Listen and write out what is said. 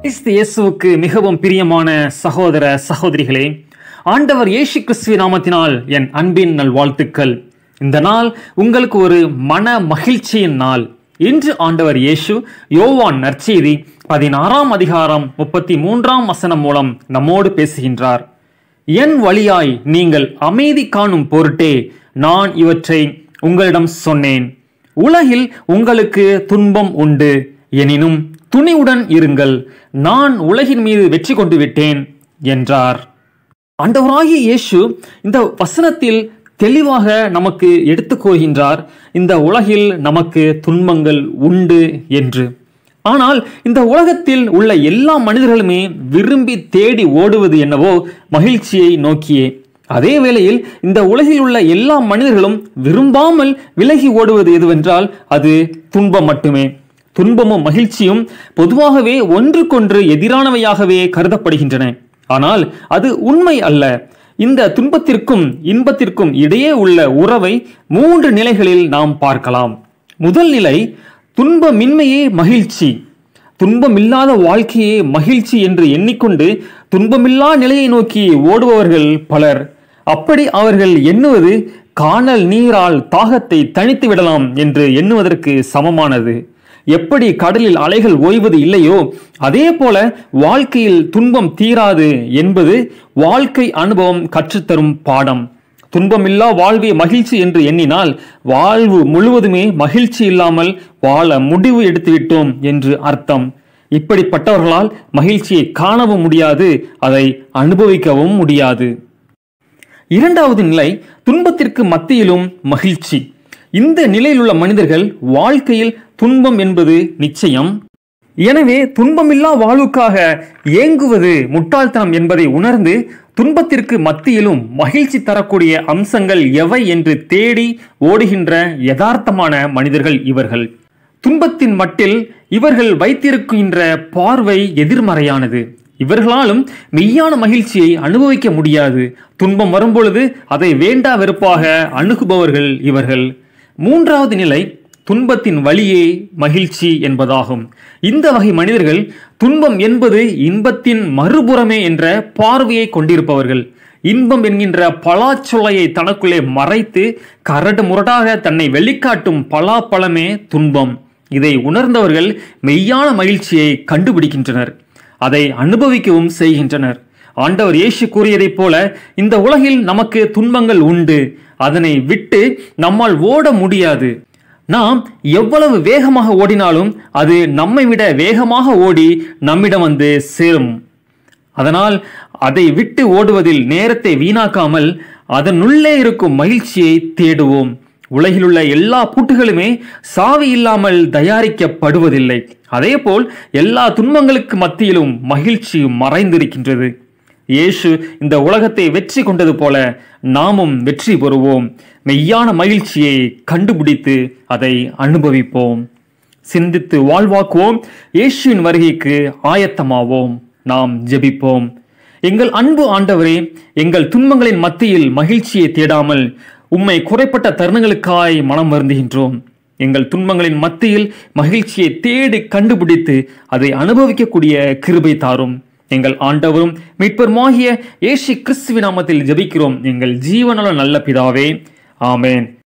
கிறிஸ்து இயேசுவுக்கு மிகவும் பிரியமான சகோதர சகோதரிகளே ஆண்டவர் இயேசு கிறிஸ்துவ நாமத்தினால் என் அன்பின் நல்வாழ்த்துக்கள் இந்த நாள் உங்களுக்கு ஒரு மன மகிழ்ச்சியின் நாள் இன்று ஆண்டவர் இயேசு யோவான் நற்செய்தி பதினாறாம் அதிகாரம் முப்பத்தி மூன்றாம் வசனம் மூலம் நம்மோடு பேசுகின்றார் என் வழியாய் நீங்கள் அமைதி காணும் பொருட்டே நான் இவற்றை உங்களிடம் சொன்னேன் உலகில் உங்களுக்கு துன்பம் உண்டு எனினும் துணிவுடன் இருங்கள் நான் உலகின் மீது வெற்றி கொண்டு விட்டேன் என்றார் ஆண்டவராகிய இயேசு இந்த வசனத்தில் தெளிவாக நமக்கு எடுத்துக் கூறுகின்றார் இந்த உலகில் நமக்கு துன்பங்கள் உண்டு என்று ஆனால் இந்த உலகத்தில் உள்ள எல்லா மனிதர்களுமே விரும்பி தேடி ஓடுவது என்னவோ மகிழ்ச்சியை நோக்கியே அதே வேளையில் இந்த உலகில் உள்ள எல்லா மனிதர்களும் விரும்பாமல் விலகி ஓடுவது எதுவென்றால் அது துன்பம் மட்டுமே துன்பமும் மகிழ்ச்சியும் பொதுவாகவே ஒன்றுக்கொன்று எதிரானவையாகவே கருதப்படுகின்றன ஆனால் அது உண்மை அல்ல இந்த துன்பத்திற்கும் இன்பத்திற்கும் இடையே உள்ள உறவை மூன்று நிலைகளில் நாம் பார்க்கலாம் முதல் நிலை துன்பமின்மையே மகிழ்ச்சி துன்பமில்லாத வாழ்க்கையே மகிழ்ச்சி என்று எண்ணிக்கொண்டு துன்பமில்லா நிலையை நோக்கி ஓடுபவர்கள் பலர் அப்படி அவர்கள் எண்ணுவது காணல் நீரால் தாகத்தை தணித்து விடலாம் என்று எண்ணுவதற்கு சமமானது எப்படி கடலில் அலைகள் ஓய்வது இல்லையோ அதே போல வாழ்க்கையில் துன்பம் தீராது என்பது வாழ்க்கை அனுபவம் கற்றுத்தரும் பாடம் துன்பமில்லா வாழ்வே மகிழ்ச்சி என்று எண்ணினால் வாழ்வு முழுவதுமே மகிழ்ச்சி இல்லாமல் வாழ முடிவு எடுத்துவிட்டோம் என்று அர்த்தம் இப்படிப்பட்டவர்களால் மகிழ்ச்சியை காணவும் முடியாது அதை அனுபவிக்கவும் முடியாது இரண்டாவது நிலை துன்பத்திற்கு மத்தியிலும் மகிழ்ச்சி இந்த நிலையில் உள்ள மனிதர்கள் வாழ்க்கையில் துன்பம் என்பது நிச்சயம் எனவே துன்பமில்லா வாழ்வுக்காக ஏங்குவது முட்டாள்தனம் என்பதை உணர்ந்து துன்பத்திற்கு மத்தியிலும் மகிழ்ச்சி தரக்கூடிய அம்சங்கள் எவை என்று தேடி ஓடுகின்ற யதார்த்தமான மனிதர்கள் இவர்கள் துன்பத்தின் மட்டில் இவர்கள் வைத்திருக்கின்ற பார்வை எதிர்மறையானது இவர்களாலும் மெய்யான மகிழ்ச்சியை அனுபவிக்க முடியாது துன்பம் வரும்பொழுது அதை வேண்டா வெறுப்பாக அணுகுபவர்கள் இவர்கள் மூன்றாவது நிலை துன்பத்தின் வழியே மகிழ்ச்சி என்பதாகும் இந்த வகை மனிதர்கள் துன்பம் என்பது இன்பத்தின் மறுபுறமே என்ற பார்வையை கொண்டிருப்பவர்கள் இன்பம் என்கின்ற பலாச்சொலையை தனக்குள்ளே மறைத்து கரடு முரடாக தன்னை வெளிக்காட்டும் பலாப்பழமே துன்பம் இதை உணர்ந்தவர்கள் மெய்யான மகிழ்ச்சியை கண்டுபிடிக்கின்றனர் அதை அனுபவிக்கவும் செய்கின்றனர் ஆண்டவர் இயேசு கூறியதைப் போல இந்த உலகில் நமக்கு துன்பங்கள் உண்டு அதனை விட்டு நம்மால் ஓட முடியாது நாம் எவ்வளவு வேகமாக ஓடினாலும் அது நம்மை விட வேகமாக ஓடி நம்மிடம் வந்து சேரும் அதனால் அதை விட்டு ஓடுவதில் நேரத்தை வீணாக்காமல் அதனுள்ளே இருக்கும் மகிழ்ச்சியை தேடுவோம் உலகிலுள்ள எல்லா பூட்டுகளுமே சாவி இல்லாமல் தயாரிக்கப்படுவதில்லை அதேபோல் எல்லா துன்பங்களுக்கு மத்தியிலும் மகிழ்ச்சி மறைந்திருக்கின்றது இயேசு இந்த உலகத்தை வெற்றி கொண்டது போல நாமும் வெற்றி பெறுவோம் மெய்யான மகிழ்ச்சியை கண்டுபிடித்து அதை அனுபவிப்போம் சிந்தித்து வாழ்வாக்குவோம் இயேசுவின் வருகைக்கு ஆயத்தமாவோம் நாம் ஜெபிப்போம் எங்கள் அன்பு ஆண்டவரே எங்கள் துன்பங்களின் மத்தியில் மகிழ்ச்சியை தேடாமல் உம்மை குறைப்பட்ட தருணங்களுக்காய் மனம் வருந்துகின்றோம் எங்கள் துன்பங்களின் மத்தியில் மகிழ்ச்சியை தேடி கண்டுபிடித்து அதை அனுபவிக்கக்கூடிய கிருபை தாரும் எங்கள் ஆண்டவரும் மீட்பருமாகிய ஏசி கிறிஸ்துவின் நாமத்தில் ஜெபிக்கிறோம் எங்கள் ஜீவனல நல்ல பிதாவே ஆமேன்